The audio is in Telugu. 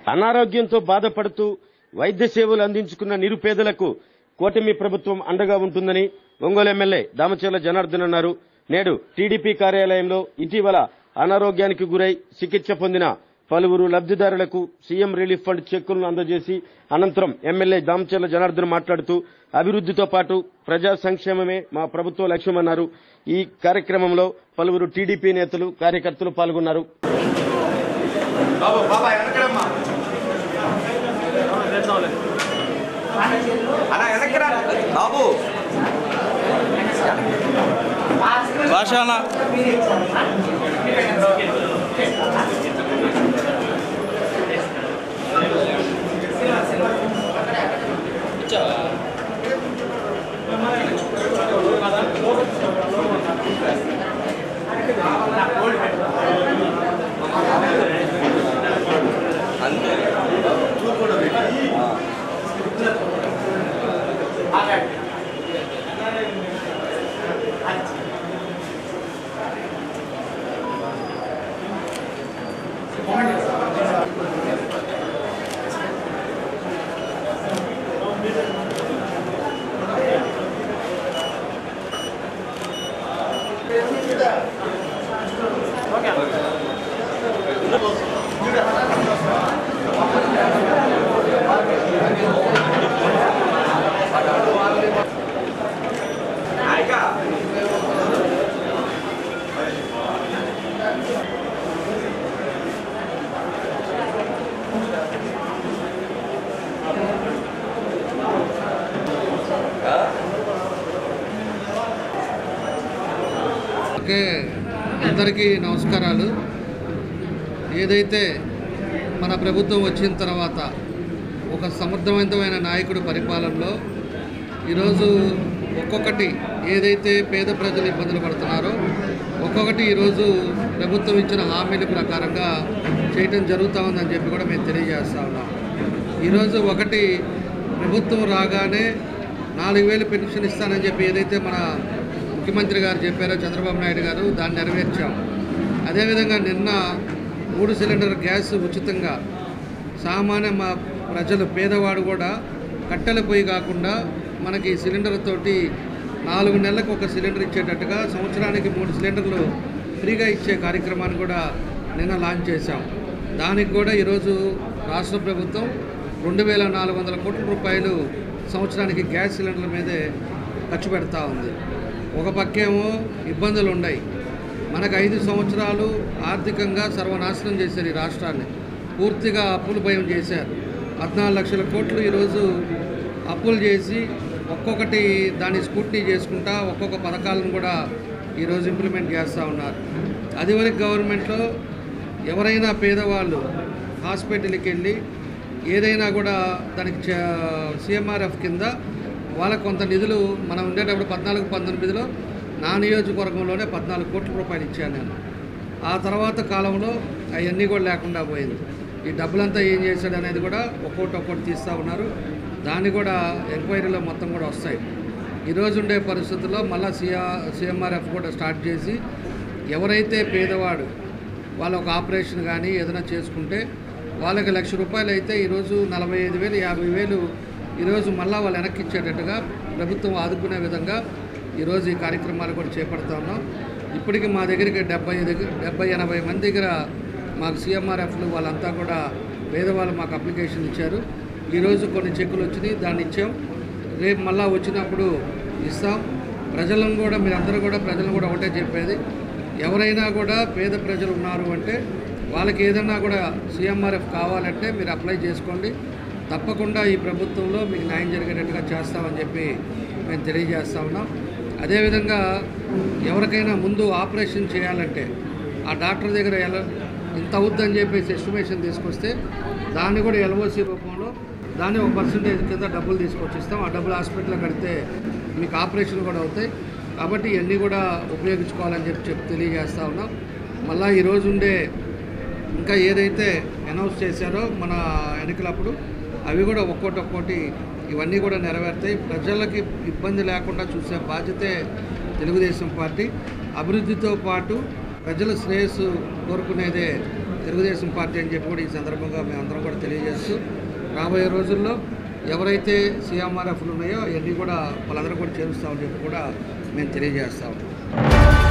అనారోగ్యంతో బాధపడుతూ వైద్య సేవలు అందించుకున్న నిరుపేదలకు కూటమి ప్రభుత్వం అండగా ఉంటుందని ఒంగోలు ఎమ్మెల్యే దామచర్ల జనార్దన్ అన్నారు నేడు టీడీపీ కార్యాలయంలో ఇటీవల అనారోగ్యానికి గురై చికిత్స పొందిన పలువురు లబ్దిదారులకు సీఎం రిలీఫ్ ఫండ్ చెక్కులను అందజేసి అనంతరం ఎమ్మెల్యే దామచర్ల జనార్దన్ మాట్లాడుతూ అభివృద్దితో పాటు ప్రజా సంక్షేమమే మా ప్రభుత్వ లక్ష్యమన్నారు ఈ కార్యక్రమంలో పలువురు టీడీపీ నేతలు కార్యకర్తలు పాల్గొన్నారు బాబు బాబా వెనకడమ్మా అలా వెనకరా బాబు భాషాన నాయక ఓకే అందరికీ నమస్కారాలు ఏదైతే మన ప్రభుత్వం వచ్చిన తర్వాత ఒక సమర్థవంతమైన నాయకుడి పరిపాలనలో ఈరోజు ఒక్కొక్కటి ఏదైతే పేద ప్రజలు ఇబ్బందులు పడుతున్నారో ఒక్కొక్కటి ఈరోజు ప్రభుత్వం ఇచ్చిన హామీల ప్రకారంగా చేయటం జరుగుతూ ఉందని చెప్పి కూడా మేము తెలియజేస్తా ఉన్నాం ఈరోజు ఒకటి ప్రభుత్వం రాగానే నాలుగు వేలు పెన్షన్ ఇస్తానని చెప్పి ఏదైతే మన ముఖ్యమంత్రి గారు చెప్పారో చంద్రబాబు నాయుడు గారు దాన్ని నెరవేర్చాం అదేవిధంగా నిన్న మూడు సిలిండర్ గ్యాస్ ఉచితంగా సామాన్య మా ప్రజలు పేదవాడు కూడా కట్టెల పొయ్యి కాకుండా మనకి సిలిండర్ తోటి నాలుగు నెలలకు ఒక సిలిండర్ ఇచ్చేటట్టుగా సంవత్సరానికి మూడు సిలిండర్లు ఫ్రీగా ఇచ్చే కార్యక్రమాన్ని కూడా నిన్న లాంచ్ చేశాం దానికి కూడా ఈరోజు రాష్ట్ర ప్రభుత్వం రెండు వేల నాలుగు వందల కోట్ల రూపాయలు సంవత్సరానికి గ్యాస్ సిలిండర్ల మీదే ఖర్చు పెడతా ఉంది ఒక పక్కేమో ఇబ్బందులు ఉన్నాయి మనకు ఐదు సంవత్సరాలు ఆర్థికంగా సర్వనాశనం చేశారు ఈ రాష్ట్రాన్ని పూర్తిగా అప్పులు భయం చేశారు పద్నాలుగు లక్షల కోట్లు ఈరోజు అప్పులు చేసి ఒక్కొక్కటి దాన్ని స్కూట్నీ చేసుకుంటా ఒక్కొక్క పథకాలను కూడా ఈరోజు ఇంప్లిమెంట్ చేస్తూ ఉన్నారు అదివరకు గవర్నమెంట్లో ఎవరైనా పేదవాళ్ళు హాస్పిటల్కి వెళ్ళి ఏదైనా కూడా దానికి సిఎంఆర్ఎఫ్ కింద వాళ్ళకు కొంత నిధులు మనం ఉండేటప్పుడు పద్నాలుగు పంతొమ్మిదిలో నా నియోజకవర్గంలోనే పద్నాలుగు కోట్ల రూపాయలు ఇచ్చాను నేను ఆ తర్వాత కాలంలో అవన్నీ కూడా లేకుండా పోయింది ఈ డబ్బులంతా ఏం చేశాడు అనేది కూడా ఒక్కొక్కటి ఒక్కొక్కటి తీస్తూ ఉన్నారు దాన్ని కూడా ఎంక్వైరీలో మొత్తం కూడా వస్తాయి ఈరోజు ఉండే పరిస్థితుల్లో మళ్ళీ సిఆ సిఎంఆర్ఎఫ్ కూడా స్టార్ట్ చేసి ఎవరైతే పేదవాడు వాళ్ళ ఒక ఆపరేషన్ కానీ ఏదైనా చేసుకుంటే వాళ్ళకి లక్ష రూపాయలు అయితే ఈరోజు నలభై ఐదు వేలు యాభై వేలు ఈరోజు మళ్ళా వాళ్ళు వెనక్కి ఇచ్చేటట్టుగా ప్రభుత్వం ఆదుకునే విధంగా ఈరోజు ఈ కార్యక్రమాలు కూడా చేపడతా ఉన్నాం ఇప్పటికి మా దగ్గరికి డెబ్బై దగ్గర డెబ్బై ఎనభై మంది దగ్గర మాకు సీఎంఆర్ఎఫ్లు వాళ్ళంతా కూడా పేదవాళ్ళు మాకు అప్లికేషన్ ఇచ్చారు ఈరోజు కొన్ని చెక్కులు వచ్చినాయి దాన్ని ఇచ్చాం రేపు మళ్ళా వచ్చినప్పుడు ఇస్తాం ప్రజలను కూడా మీరందరూ కూడా ప్రజలను కూడా ఒకటే చెప్పేది ఎవరైనా కూడా పేద ప్రజలు ఉన్నారు అంటే వాళ్ళకి ఏదన్నా కూడా సీఎంఆర్ఎఫ్ కావాలంటే మీరు అప్లై చేసుకోండి తప్పకుండా ఈ ప్రభుత్వంలో మీకు న్యాయం జరిగేటట్టుగా చేస్తామని చెప్పి మేము తెలియజేస్తా ఉన్నాం అదేవిధంగా ఎవరికైనా ముందు ఆపరేషన్ చేయాలంటే ఆ డాక్టర్ దగ్గర ఎలా ఇంత అవుద్దని చెప్పేసి ఎస్టిమేషన్ తీసుకొస్తే దాన్ని కూడా ఎల్ఓసి రూపంలో దాన్ని ఒక పర్సంటేజ్ కింద డబ్బులు తీసుకొచ్చి ఇస్తాం ఆ డబ్బులు హాస్పిటల్లో కడితే మీకు ఆపరేషన్ కూడా అవుతాయి కాబట్టి ఇవన్నీ కూడా ఉపయోగించుకోవాలని చెప్పి చెప్పి తెలియజేస్తా ఉన్నాం మళ్ళీ ఈరోజు ఉండే ఇంకా ఏదైతే అనౌన్స్ చేశారో మన ఎన్నికలప్పుడు అవి కూడా ఒక్కోటి ఒక్కోటి ఇవన్నీ కూడా నెరవేరుతాయి ప్రజలకి ఇబ్బంది లేకుండా చూసే బాధ్యతే తెలుగుదేశం పార్టీ అభివృద్ధితో పాటు ప్రజల శ్రేయస్సు కోరుకునేదే తెలుగుదేశం పార్టీ అని చెప్పి కూడా ఈ సందర్భంగా మేము అందరం కూడా తెలియజేస్తూ రాబోయే రోజుల్లో ఎవరైతే సీఎంఆర్ఎఫ్లు ఉన్నాయో అవన్నీ కూడా వాళ్ళందరూ కూడా చేరుస్తామని చెప్పి కూడా మేము తెలియజేస్తాం